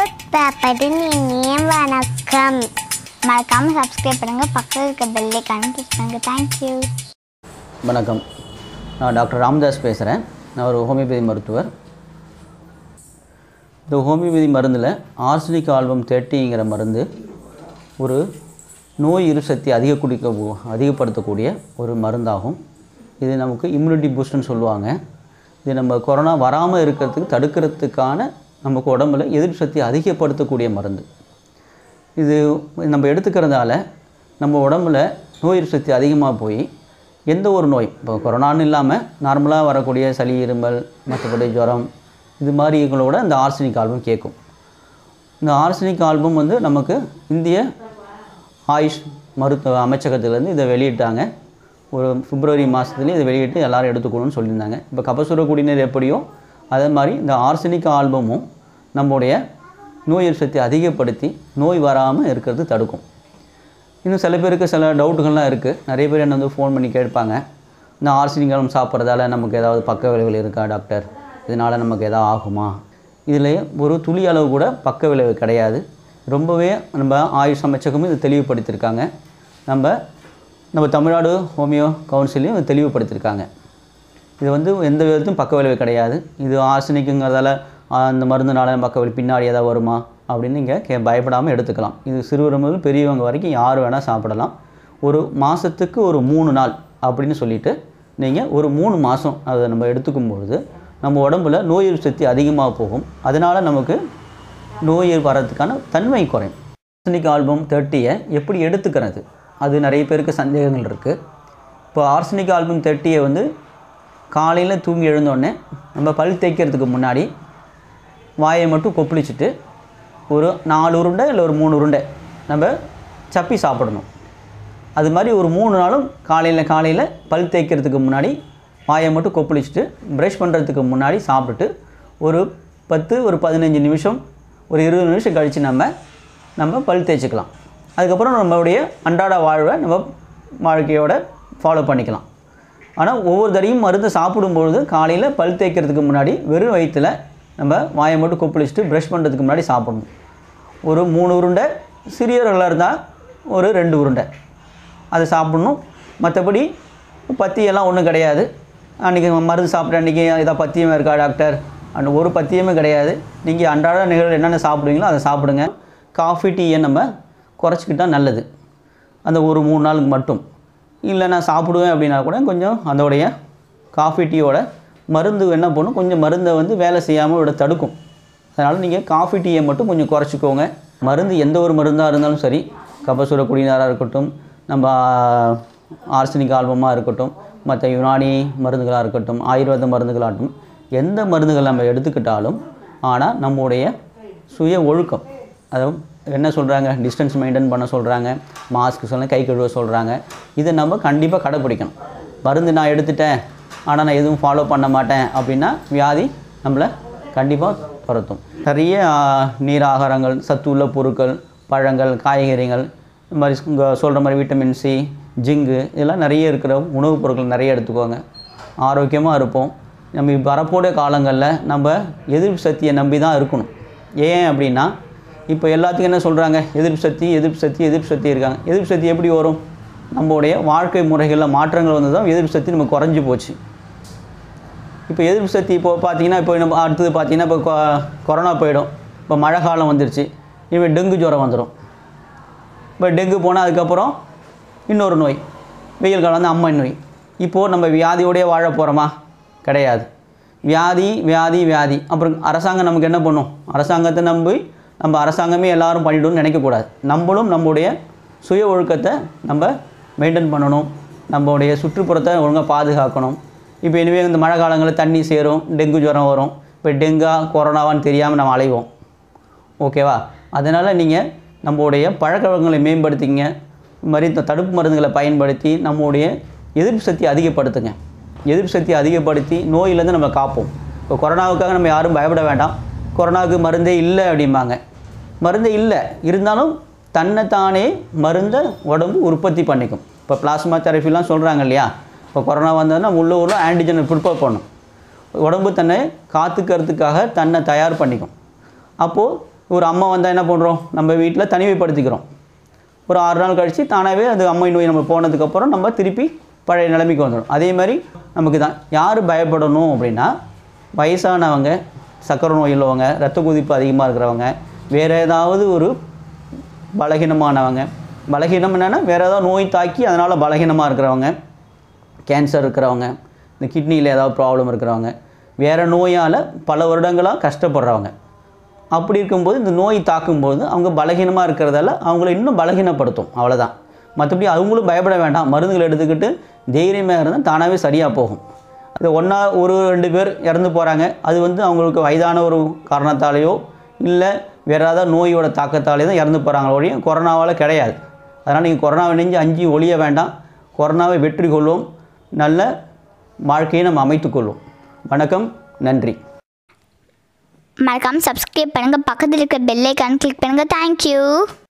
good பேப்பரின் இனிய வணக்கம் மறக்காம சப்ஸ்கிரைப் பண்ணுங்க பக்கத்தில் இருக்க பெல்லை கிளிக் பண்ணுங்க தேங்க்யூ வணக்கம் நான் டாக்டர் ராமதாஸ் பேசுகிறேன் நான் ஒரு ஹோமியோபதி மருத்துவர் இந்த ஹோமியோபதி மருந்தில் ஆர்சனிக் ஆல்பம் தேர்ட்டிங்கிற மருந்து ஒரு நோய் இருசக்தி அதிக குடிக்க அதிகப்படுத்தக்கூடிய ஒரு மருந்தாகும் இது நமக்கு இம்யூனிட்டி பூஸ்ட்னு சொல்லுவாங்க இது நம்ம கொரோனா வராமல் இருக்கிறதுக்கு தடுக்கிறதுக்கான நமக்கு உடம்புல எதிர்ப்பு சக்தி அதிகப்படுத்தக்கூடிய மருந்து இது நம்ம எடுத்துக்கிறதால நம்ம உடம்புல நோய் எதிர்ப்பு சக்தி அதிகமாக போய் எந்த ஒரு நோய் இப்போ கொரோனான்னு இல்லாமல் நார்மலாக வரக்கூடிய சளி இருமல் மற்றபடி ஜுரம் இது மாதிரி இவங்களோட இந்த ஆர்சனிக் ஆல்பம் கேட்கும் இந்த ஆர்சனிக் ஆல்பம் வந்து நமக்கு இந்திய ஆயுஷ் மருத்துவ அமைச்சகத்திலேருந்து இதை வெளியிட்டாங்க ஒரு பிப்ரவரி மாதத்துலேயே இதை வெளியிட்டு எல்லாரும் எடுத்துக்கணும்னு சொல்லியிருந்தாங்க இப்போ கபசுர குடிநீர் எப்படியோ அதே மாதிரி இந்த ஆர்சனிக் ஆல்பமும் நம்முடைய நோய் எதிர்ப்பு சக்தி அதிகப்படுத்தி நோய் வராமல் இருக்கிறது தடுக்கும் இன்னும் சில பேருக்கு சில டவுட்டுகள்லாம் இருக்குது நிறைய பேர் என்ன வந்து ஃபோன் பண்ணி கேட்பாங்க இந்த ஆர்சனிக் ஆல்பம் சாப்பிட்றதால நமக்கு ஏதாவது பக்க விளைவுகள் இருக்கா டாக்டர் இதனால் நமக்கு எதாவது ஆகுமா இதில் ஒரு துளி அளவு கூட பக்க விளைவு கிடையாது ரொம்பவே நம்ம ஆயுஷ் அமைச்சகமும் இது தெளிவுபடுத்தியிருக்காங்க நம்ம நம்ம தமிழ்நாடு ஹோமியோ கவுன்சிலையும் இது தெளிவுபடுத்தியிருக்காங்க இது வந்து எந்த விதத்தும் பக்க விளைவு கிடையாது இது ஆர்சனிக்குங்கிறதால அந்த மருந்துனால பக்க விளைவு பின்னாடி ஏதாவது வருமா அப்படின்னு நீங்கள் கே பயப்படாமல் எடுத்துக்கலாம் இது சிறுவர் முதல் பெரியவங்க வரைக்கும் யார் வேணால் சாப்பிடலாம் ஒரு மாதத்துக்கு ஒரு மூணு நாள் அப்படின்னு சொல்லிட்டு நீங்கள் ஒரு மூணு மாதம் அதை நம்ம எடுத்துக்கும் பொழுது நம்ம உடம்புல நோய் எதிர்ப்பு சக்தி அதிகமாக போகும் அதனால் நமக்கு நோய் வர்றதுக்கான தன்மை குறையும் ஆர்சனிக் ஆல்பம் தேர்ட்டியை எப்படி எடுத்துக்கிறது அது நிறைய பேருக்கு சந்தேகங்கள் இருக்குது இப்போ ஆர்சனிக் ஆல்பம் தேர்ட்டியை வந்து காலையில் தூங்கி எழுந்தோடனே நம்ம பல் தேய்க்கிறதுக்கு முன்னாடி வாயை மட்டும் கொப்பளிச்சுட்டு ஒரு நாலு உருண்டை இல்லை ஒரு மூணு உருண்டை நம்ம சப்பி சாப்பிடணும் அது மாதிரி ஒரு மூணு நாளும் காலையில் காலையில் பல் தேய்க்கிறதுக்கு முன்னாடி வாயை மட்டும் கொப்பளிச்சுட்டு ப்ரஷ் பண்ணுறதுக்கு முன்னாடி சாப்பிட்டுட்டு ஒரு பத்து ஒரு பதினஞ்சு நிமிஷம் ஒரு இருபது நிமிஷம் கழித்து நம்ம நம்ம பல் தேய்ச்சிக்கலாம் அதுக்கப்புறம் நம்மளுடைய அன்றாட வாழ்வை நம்ம வாழ்க்கையோட ஃபாலோ பண்ணிக்கலாம் ஆனால் ஒவ்வொரு தடையும் மருந்து சாப்பிடும்பொழுது காலையில் பல் தேய்க்கிறதுக்கு முன்னாடி வெறும் வயிற்றில் நம்ம வாயை மட்டும் கொப்பளிச்சுட்டு ப்ரஷ் பண்ணுறதுக்கு முன்னாடி சாப்பிடணும் ஒரு மூணு உருண்டை சிறியவர்களாக இருந்தால் ஒரு ரெண்டு உருண்டை அதை சாப்பிடணும் மற்றபடி பத்தியெல்லாம் ஒன்றும் கிடையாது அன்றைக்கி மருந்து சாப்பிட்ற அன்றைக்கி ஏதாவது பத்தியமே இருக்கா டாக்டர் அந்த ஒரு பத்தியமே கிடையாது நீங்கள் அன்றாட நிகழ்வு என்னென்ன சாப்பிடுவீங்களோ அதை சாப்பிடுங்க காஃபி டீயை நம்ம குறைச்சிக்கிட்டால் நல்லது அந்த ஒரு மூணு நாளுக்கு மட்டும் இல்லை நான் சாப்பிடுவேன் அப்படின்னா கூட கொஞ்சம் அதோடைய காஃபி டீயோட மருந்து என்ன பண்ணும் கொஞ்சம் மருந்தை வந்து வேலை செய்யாமல் விட தடுக்கும் அதனால் நீங்கள் காஃபி டீயை மட்டும் கொஞ்சம் குறைச்சிக்கோங்க மருந்து எந்த ஒரு மருந்தாக இருந்தாலும் சரி கபசுர குடிநீராக இருக்கட்டும் நம்ம ஆர்சனிக் ஆல்பமாக இருக்கட்டும் மற்ற யுனானி மருந்துகளாக இருக்கட்டும் ஆயுர்வேத மருந்துகளாகட்டும் எந்த மருந்துகள் நம்ம எடுத்துக்கிட்டாலும் ஆனால் நம்முடைய சுய ஒழுக்கம் அதாவது என்ன சொல்கிறாங்க டிஸ்டன்ஸ் மெயின்டைன் பண்ண சொல்கிறாங்க மாஸ்க் சொல்ல கை கழுவ சொல்கிறாங்க இதை நம்ம கண்டிப்பாக கடைப்பிடிக்கணும் மருந்து நான் எடுத்துட்டேன் ஆனால் நான் எதுவும் ஃபாலோ பண்ண மாட்டேன் அப்படின்னா வியாதி நம்மளை கண்டிப்பாக துரத்தும் நிறைய ஆ, நீர் ஆகாரங்கள் சத்து உள்ள பொருட்கள் பழங்கள் காய்கறிகள் இந்த மாதிரி இங்கே சொல்கிற மாதிரி விட்டமின் சி ஜிங்கு இதெல்லாம் நிறைய இருக்கிற உணவுப் பொருட்கள் நிறைய எடுத்துக்கோங்க ஆரோக்கியமாக இருப்போம் நம்ம இப்ப வரக்கூடிய காலங்களில் நம்ம எதிர்ப்பு சக்தியை நம்பி தான் இருக்கணும் ஏன் அப்படின்னா இப்போ எல்லாத்துக்கும் என்ன சொல்கிறாங்க எதிர்ப்பு சக்தி எதிர்ப்பு சக்தி எதிர்ப்பு சக்தி இருக்காங்க எதிர்ப்பு சக்தி எப்படி வரும் நம்மளுடைய வாழ்க்கை முறைகளில் மாற்றங்கள் வந்து தான் எதிர்ப்பு சக்தி நம்ம குறைஞ்சி போச்சு இப்போ எதிர்ப்பு சக்தி இப்போ பார்த்தீங்கன்னா இப்போ நம்ம அடுத்தது பார்த்தீங்கன்னா இப்போ கொ- கொரோனா போயிடும் இப்போ மழை காலம் வந்துருச்சு இனிமேல் டெங்கு ஜுரம் வந்துடும் இப்போ டெங்கு போனால் அதுக்கப்புறம் இன்னொரு நோய் வெயில் காலம் வந்து அம்மை நோய் இப்போது நம்ம வியாதியோடய வாழ போகிறோமா கிடையாது வியாதி வியாதி வியாதி அப்புறம் அரசாங்கம் நமக்கு என்ன பண்ணும் அரசாங்கத்தை நம்பி நம்ம அரசாங்கமே எல்லாரும் பண்ணிடணும்னு நினைக்கக்கூடாது நம்மளும் நம்முடைய சுய ஒழுக்கத்தை நம்ம மெயின்டைன் பண்ணணும் நம்மளுடைய சுற்றுப்புறத்தை ஒழுங்காக பாதுகாக்கணும் இப்போ இனிமே இந்த மழை காலங்களில் தண்ணி சேரும் டெங்கு ஜுரம் வரும் இப்போ டெங்கா கொரோனாவான்னு தெரியாமல் நம்ம அலைவோம் ஓகேவா அதனால் நீங்கள் நம்மளுடைய பழக்கவழக்கங்களை மேம்படுத்திங்க இது மாதிரி இந்த தடுப்பு மருந்துகளை பயன்படுத்தி நம்மளுடைய எதிர்ப்பு சக்தி அதிகப்படுத்துங்க எதிர்ப்பு சக்தி அதிகப்படுத்தி நோயிலேருந்து நம்ம காப்போம் இப்போ கொரோனாவுக்காக நம்ம யாரும் பயப்பட வேண்டாம் கொரோனாவுக்கு மருந்தே இல்லை அப்படிம்பாங்க மருந்தே இல்லை இருந்தாலும் தன்னைத்தானே மருந்தை உடம்பு உற்பத்தி பண்ணிக்கும் இப்போ பிளாஸ்மா தெரப்பிலாம் சொல்கிறாங்க இல்லையா இப்போ கொரோனா வந்ததுன்னா உள்ள உள்ள ஆன்டிஜனை ப்ரிப்பேர் பண்ணும் உடம்பு தன்னை காத்துக்கிறதுக்காக தன்னை தயார் பண்ணிக்கும் அப்போது ஒரு அம்மா வந்தால் என்ன பண்ணுறோம் நம்ம வீட்டில் தனிமைப்படுத்திக்கிறோம் ஒரு ஆறு நாள் கழித்து தானாகவே அது அம்மை நோய் நம்ம போனதுக்கப்புறம் நம்ம திருப்பி பழைய நிலைமைக்கு வந்துடும் அதே மாதிரி நமக்கு தான் யார் பயப்படணும் அப்படின்னா வயசானவங்க சக்கரை நோய் உள்ளவங்க ரத்த கொதிப்பு அதிகமாக இருக்கிறவங்க வேறு ஏதாவது ஒரு பலகீனமானவங்க பலகீனம் என்னென்னா வேறு ஏதாவது நோய் தாக்கி அதனால் பலகீனமாக இருக்கிறவங்க கேன்சர் இருக்கிறவங்க இந்த கிட்னியில் ஏதாவது ப்ராப்ளம் இருக்கிறவங்க வேறு நோயால் பல வருடங்களாக கஷ்டப்படுறவங்க அப்படி இருக்கும்போது இந்த நோய் தாக்கும்போது அவங்க பலகீனமாக இருக்கிறதால அவங்கள இன்னும் பலகீனப்படுத்தும் அவ்வளோதான் மற்றபடி அவங்களும் பயப்பட வேண்டாம் மருந்துகள் எடுத்துக்கிட்டு தைரியமாக இருந்தால் தானாகவே சரியாக போகும் அது ஒன்றா ஒரு ரெண்டு பேர் இறந்து போகிறாங்க அது வந்து அவங்களுக்கு வயதான ஒரு காரணத்தாலேயோ இல்லை வேறு ஏதாவது நோயோட தாக்கத்தாலே தான் இறந்து போகிறாங்களோ ஒழிய கொரோனாவால் கிடையாது அதனால் நீங்கள் கொரோனாவை நெஞ்சு அஞ்சு ஒழிய வேண்டாம் கொரோனாவை வெற்றி கொள்வோம் நல்ல வாழ்க்கையை நம்ம அமைத்துக்கொள்வோம் வணக்கம் நன்றி மறக்காமல் சப்ஸ்கிரைப் பண்ணுங்கள் பக்கத்தில் இருக்க பெல் ஐக்கான் கிளிக் பண்ணுங்கள் தேங்க்யூ